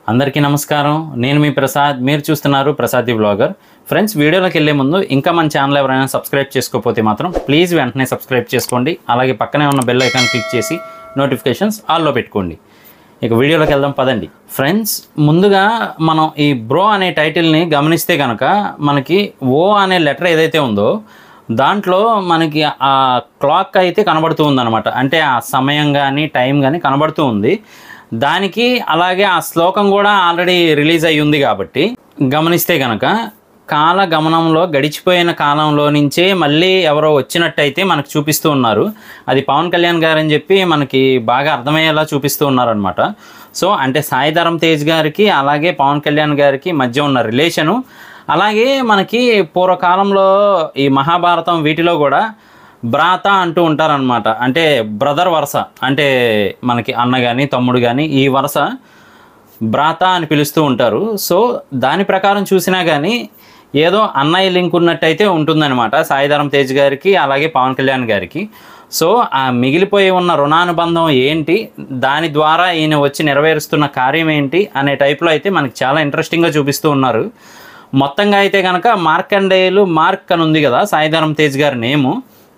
అందరికీ నమస్కారం నేను మీ ప్రసాద్ మీరు చూస్తున్నారు ప్రసాద్ ది బ్లాగర్ ఫ్రెండ్స్ వీడియోలోకి వెళ్ళే ముందు ఇంకా మన ఛానల్ ఎవరైనా సబ్స్క్రైబ్ చేసుకోకపోతే మాత్రం ప్లీజ్ వెంటనే సబ్స్క్రైబ్ చేసుకోండి అలాగే పక్కనే ఉన్న బెల్ ఐకాన్ క్లిక్ చేసి నోటిఫికేషన్స్ ఆల్లో పెట్టుకోండి ఇక వీడియోలోకి వెళ్దాం పదండి ఫ్రెండ్స్ ముందుగా మనం ఈ బ్రో అనే టైటిల్ని గమనిస్తే కనుక మనకి ఓ అనే లెటర్ ఏదైతే ఉందో దాంట్లో మనకి ఆ క్లాక్ అయితే కనబడుతూ ఉందన్నమాట అంటే ఆ సమయం కానీ టైం కానీ కనబడుతూ ఉంది దానికి అలాగే ఆ శ్లోకం కూడా ఆల్రెడీ రిలీజ్ అయ్యి ఉంది కాబట్టి గమనిస్తే కనుక కాల గమనంలో గడిచిపోయిన కాలంలో నుంచే మళ్ళీ ఎవరో వచ్చినట్టయితే మనకు చూపిస్తూ ఉన్నారు అది పవన్ కళ్యాణ్ గారు అని చెప్పి మనకి బాగా అర్థమయ్యేలా చూపిస్తూ ఉన్నారనమాట సో అంటే సాయిధరం తేజ్ గారికి అలాగే పవన్ కళ్యాణ్ గారికి మధ్య ఉన్న రిలేషను అలాగే మనకి పూర్వకాలంలో ఈ మహాభారతం వీటిలో కూడా బ్రాత అంటూ ఉంటారనమాట అంటే బ్రదర్ వరుస అంటే మనకి అన్న కానీ తమ్ముడు కానీ ఈ వరుస బ్రాత అని పిలుస్తూ ఉంటారు సో దాని ప్రకారం చూసినా కానీ ఏదో అన్నయ్య లింక్ ఉన్నట్టయితే ఉంటుందన్నమాట సాయిధరం తేజ్ గారికి అలాగే పవన్ కళ్యాణ్ గారికి సో ఆ మిగిలిపోయి ఉన్న రుణానుబంధం ఏంటి దాని ద్వారా ఈయన వచ్చి నెరవేరుస్తున్న కార్యం ఏంటి అనే టైప్లో అయితే మనకి చాలా ఇంట్రెస్టింగ్గా చూపిస్తూ ఉన్నారు మొత్తంగా అయితే కనుక మార్కండేయులు మార్క్ అని ఉంది కదా సాయిధరం తేజ్ గారి నేము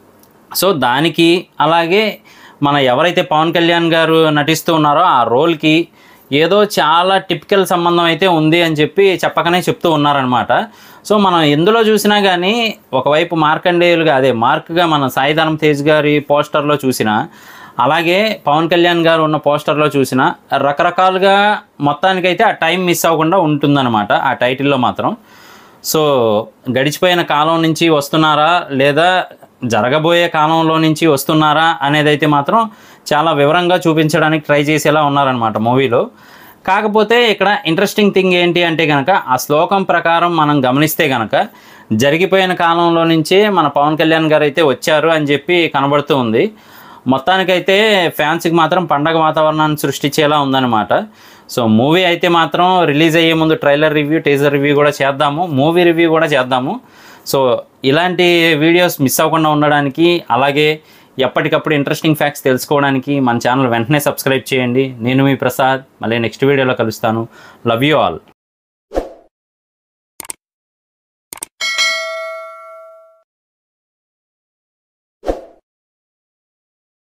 సో దానికి అలాగే మన ఎవరైతే పవన్ కళ్యాణ్ గారు నటిస్తూ ఉన్నారో ఆ రోల్కి ఏదో చాలా టిపికల్ సంబంధం అయితే ఉంది అని చెప్పి చెప్పకనే చెప్తూ ఉన్నారనమాట సో మనం ఎందులో చూసినా కానీ ఒకవైపు మార్కండేయులుగా అదే మార్క్గా మన సాయిధరం తేజ్ గారి పోస్టర్లో చూసినా అలాగే పవన్ కళ్యాణ్ గారు ఉన్న పోస్టర్లో చూసిన రకరకాలుగా మొత్తానికైతే ఆ టైం మిస్ అవ్వకుండా ఉంటుందన్నమాట ఆ టైటిల్లో మాత్రం సో గడిచిపోయిన కాలం నుంచి వస్తున్నారా లేదా జరగబోయే కాలంలో నుంచి వస్తున్నారా అనేది అయితే మాత్రం చాలా వివరంగా చూపించడానికి ట్రై చేసేలా ఉన్నారనమాట మూవీలో కాకపోతే ఇక్కడ ఇంట్రెస్టింగ్ థింగ్ ఏంటి అంటే కనుక ఆ శ్లోకం ప్రకారం మనం గమనిస్తే కనుక జరిగిపోయిన కాలంలో నుంచే మన పవన్ కళ్యాణ్ గారు అయితే వచ్చారు అని చెప్పి కనబడుతూ ఉంది మొత్తానికైతే ఫ్యాన్స్కి మాత్రం పండగ వాతావరణాన్ని సృష్టించేలా ఉందన్నమాట సో మూవీ అయితే మాత్రం రిలీజ్ అయ్యే ముందు ట్రైలర్ రివ్యూ టీజర్ రివ్యూ కూడా చేద్దాము మూవీ రివ్యూ కూడా చేద్దాము సో ఇలాంటి వీడియోస్ మిస్ అవ్వకుండా ఉండడానికి అలాగే ఎప్పటికప్పుడు ఇంట్రెస్టింగ్ ఫ్యాక్ట్స్ తెలుసుకోవడానికి మన ఛానల్ వెంటనే సబ్స్క్రైబ్ చేయండి నేను మీ ప్రసాద్ మళ్ళీ నెక్స్ట్ వీడియోలో కలుస్తాను లవ్ యూ ఆల్